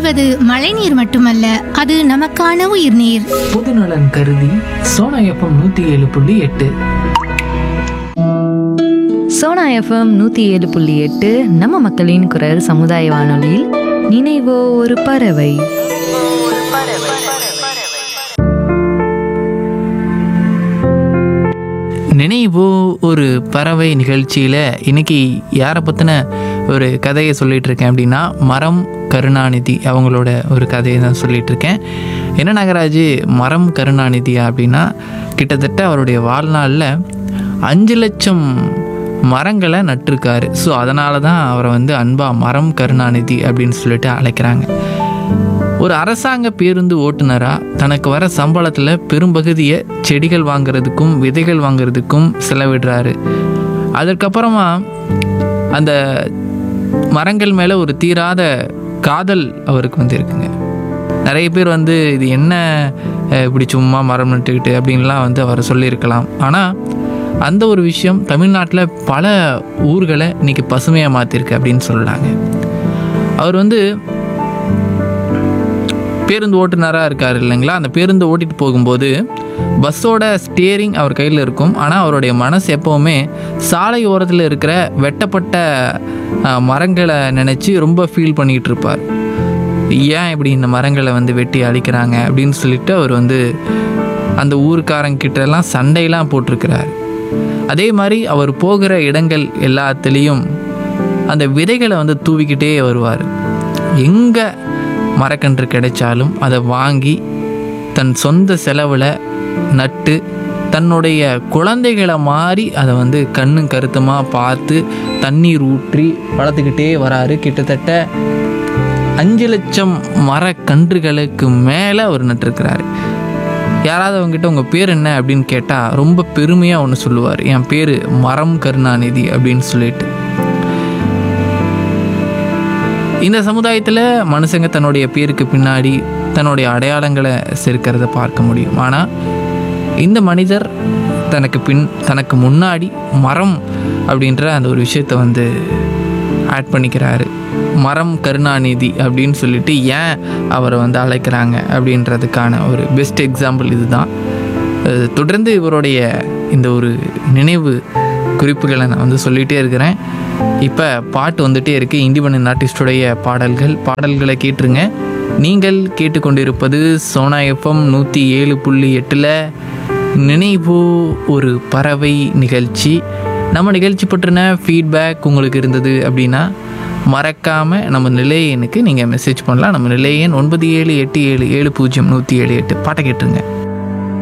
வாழ்வது மழைநீர் மட்டுமல்ல அது நமக்கான உயிர்நீர் பொதுநலன் கருதி சோனா எஃப்எம் நூற்றி ஏழு புள்ளி எட்டு சோனா எஃப்எம் நூற்றி ஏழு புள்ளி எட்டு நம்ம மக்களின் குரல் சமுதாய வானொலியில் நினைவோ ஒரு பறவை நினைவோ ஒரு பறவை நிகழ்ச்சியில் இன்னைக்கு யாரை பற்றின ஒரு கதையை சொல்லிட்டு இருக்கேன் அப்படின்னா மரம் கருணாநிதி அவங்களோட ஒரு கதையை தான் சொல்லிட்டு இருக்கேன் என்ன நாகராஜ் மரம் கருணாநிதியா அப்படின்னா கிட்டத்தட்ட அவருடைய வாழ்நாளில் அஞ்சு லட்சம் மரங்களை நட்டிருக்காரு ஸோ அதனால தான் அவரை வந்து அன்பா மரம் கருணாநிதி அப்படின்னு சொல்லிட்டு அழைக்கிறாங்க ஒரு அரசாங்க பேருந்து ஓட்டுநராக தனக்கு வர சம்பளத்தில் பெரும்பகுதியை செடிகள் வாங்குறதுக்கும் விதைகள் வாங்குறதுக்கும் செலவிடுறாரு அதற்கப்புறமா அந்த மரங்கள் மேலே ஒரு தீராத காதல் அவருக்கு வந்து இருக்குங்க நிறைய பேர் வந்து இது என்ன அஹ், இப்படி சும்மா மரம் நட்டுக்கிட்டு அப்படின்லாம் வந்து அவர் சொல்லியிருக்கலாம் ஆனால் அந்த ஒரு விஷயம் தமிழ்நாட்டில் பல ஊர்களை இன்னைக்கு பசுமையாக மாற்றிருக்கு அப்படின்னு சொல்லலாங்க அவர் வந்து பேருந்து ஓட்டுநராக இருக்கார் இல்லைங்களா அந்த பேருந்து ஓட்டிட்டு போகும்போது பஸ்ஸோட ஸ்டியரிங் அவர் கையில் இருக்கும் ஆனால் அவருடைய மனசு எப்போவுமே சாலை ஓரத்தில் இருக்கிற வெட்டப்பட்ட அஹ், மரங்களை நினச்சி ரொம்ப ஃபீல் பண்ணிகிட்டு இருப்பார் ஏன் இப்படி இந்த மரங்களை வந்து வெட்டி அழிக்கிறாங்க அப்படின்னு சொல்லிட்டு அவர் வந்து அந்த ஊருக்காரங்க கிட்ட எல்லாம் சண்டையெல்லாம் போட்டிருக்கிறார் அதே மாதிரி அவர் போகிற இடங்கள் எல்லாத்துலேயும் அந்த விதைகளை வந்து தூவிக்கிட்டே வருவார் எங்கே மரக்கன்று கிடைச்சாலும் அதை வாங்கி தன் சொந்த செலவில் நட்டு தன்னுடைய குழந்தைகளை மாதிரி அதை வந்து கண்ணும் கருத்துமாக பார்த்து தண்ணீர் ஊற்றி வளர்த்துக்கிட்டே வராரு கிட்டத்தட்ட அஞ்சு லட்சம் மரக்கன்றுகளுக்கு மேலே அவர் நட்டிருக்கிறாரு யாராவது அவங்ககிட்ட உங்கள் பேர் என்ன அப்படின்னு கேட்டால் ரொம்ப பெருமையாக ஒன்று சொல்லுவார் என் பேர் மரம் கருணாநிதி அப்படின்னு சொல்லிட்டு இந்த சமுதாயத்தில் மனுஷங்க தன்னுடைய பேருக்கு பின்னாடி தன்னுடைய அடையாளங்களை சேர்க்கிறத பார்க்க முடியும் ஆனால் இந்த மனிதர் தனக்கு பின் தனக்கு முன்னாடி மரம் அப்படின்ற அந்த ஒரு விஷயத்தை வந்து ஆட் பண்ணிக்கிறாரு மரம் கருணாநிதி அப்படின்னு சொல்லிட்டு ஏன் அவரை வந்து அழைக்கிறாங்க அப்படின்றதுக்கான ஒரு பெஸ்ட் எக்ஸாம்பிள் இதுதான் அஹ் தொடர்ந்து இவருடைய இந்த ஒரு நினைவு குறிப்புகளை நான் வந்து சொல்லிகிட்டே இருக்கிறேன் இப்போ பாட்டு வந்துட்டே இருக்கு இண்டிபெண்டன்ட் ஆர்டிஸ்டுடைய பாடல்கள் பாடல்களை கேட்டுருங்க நீங்கள் கேட்டுக்கொண்டிருப்பது சோனா எஃப்எம் நூற்றி ஏழு புள்ளி எட்டில் நினைவு ஒரு பறவை நிகழ்ச்சி நம்ம நிகழ்ச்சி பற்றின ஃபீட்பேக் உங்களுக்கு இருந்தது அப்படின்னா மறக்காமல் நம்ம நிலையனுக்கு நீங்கள் மெசேஜ் பண்ணலாம் நம்ம நிலையன் ஒன்பது ஏழு எட்டு ஏழு ஏழு பூஜ்ஜியம் நூற்றி ஏழு எட்டு பாட்டை கேட்டுருங்க